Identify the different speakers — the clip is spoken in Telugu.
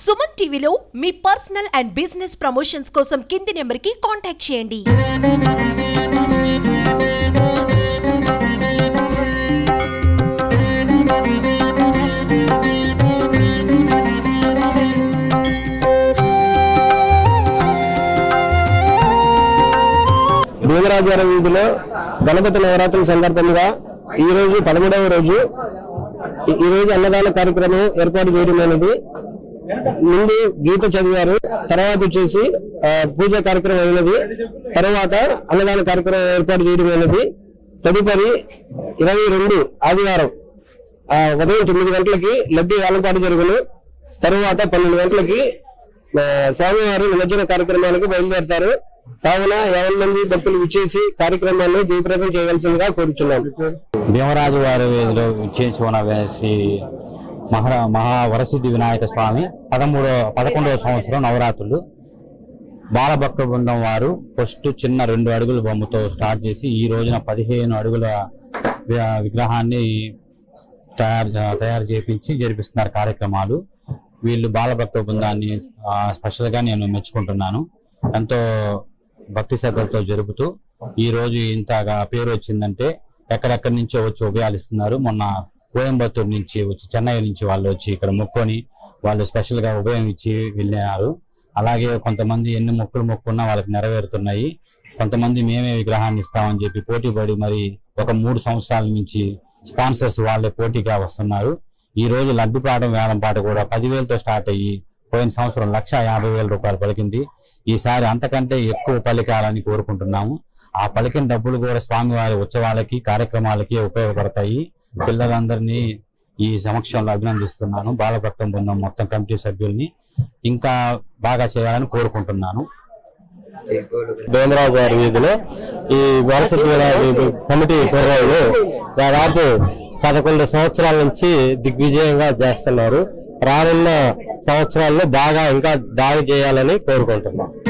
Speaker 1: సుమన్ టీవీలో మీ పర్సనల్ అండ్ బిజినెస్ ప్రమోషన్స్ కోసం కింది నెంబర్కి కాంటాక్ట్ చేయండి
Speaker 2: భీమరాజార వీధిలో గణపతి నవరాత్రుల సందర్భంగా ఈ రోజు పదమూడవ రోజు ఈ- ఈ రోజు అన్నదాన కార్యక్రమం ఏర్పాటు చేయడమైనది ముందు గీత చదివారు తర్వాత వచ్చేసి ఆ, పూజ కార్యక్రమం అయినది తర్వాత అన్నదాన కార్యక్రమం ఏర్పాటు చేయడమైనది తదుపరి ఇరవై రెండు ఆదివారం ఆ, ఉదయం తొమ్మిది గంటలకి లడ్డీ వేలంపాటు జరుగును తరువాత పన్నెండు గంటలకి ఆ, స్వామివారు నిమజ్జన కార్యక్రమానికి బయలుదేరతారు కావున యాభై మంది భక్తులు విచ్చేసి కార్యక్రమాన్ని జయప్రదం చేయవలసిందిగా కోరుచున్నాం
Speaker 3: భీమరాజు వారి వీధిలో చేసి ఉన్న వే- శ్రీ మహా మహావరసిద్ధి వినాయక స్వామి పదమూడో పదకొండవ సంవత్సరం నవరాత్రులు బాలభక్త బృందం వారు ఫస్ట్ చిన్న రెండు అడుగుల బొమ్మతో స్టార్ట్ చేసి ఈ రోజున పదిహేను అడుగుల వి- విగ్రహాన్ని తయారు తయారు చేపించి జరిపిస్తున్నారు కార్యక్రమాలు వీళ్ళు బాలభక్త బృందాన్ని ఆ, స్పెషల్ గా నేను మెచ్చుకుంటున్నాను ఎంతో భక్తి శ్రద్ధలతో జరుపుతూ ఈ రోజు ఇంతగా పేరు వచ్చిందంటే ఎక్కడెక్కడి నుంచో వచ్చి ఉభయాలు ఇస్తున్నారు మొన్న కోయంబత్తూరు నుంచి వచ్చి చెన్నై నుంచి వాళ్ళు వచ్చి ఇక్కడ మొక్కొని వాళ్ళు స్పెషల్ గా ఉభయం ఇచ్చి వెళ్ళినారు అలాగే కొంతమంది ఎన్ని మొక్కులు మొక్కున్నా వాళ్ళకి నెరవేరుతున్నాయి కొంతమంది మేమే విగ్రహాన్ని ఇస్తామని చెప్పి పోటీ పడి మరి ఒక మూడు సంవత్సరాల నుంచి స్పాన్సర్స్ వాళ్ళే పోటీగా వస్తున్నారు ఈ రోజు లడ్డుపాటం వేలం పాట కూడా పదివేలతో స్టార్ట్ అయ్యి పోయిన సంవత్సరం లక్ష యాభై వేల రూపాయలు పలికింది ఈసారి అంతకంటే ఎక్కువ పలికాలని కోరుకుంటున్నాము ఆ పలికిన డబ్బులు కూడా స్వామివారి ఉత్సవాలకి కార్యక్రమాలకి ఉపయోగపడతాయి పిల్లలందరినీ ఈ సమక్షంలో అభినందిస్తున్నాను బాలభక్తం బృందం మొత్తం కమిటీ సభ్యుల్ని ఇంకా బాగా చేయాలని కోరుకుంటున్నాను
Speaker 2: భీమరాజు గారి వీధిలో ఈ వరసతి వీధి కమిటీ కుర్రాళ్ళు దాదాపు పదకొండు సంవత్సరాల నుంచి దిగ్విజయంగా చేస్తున్నారు రానున్న సంవత్సరాల్లో బాగా ఇంకా బాగా చేయాలని కోరుకుంటున్నాం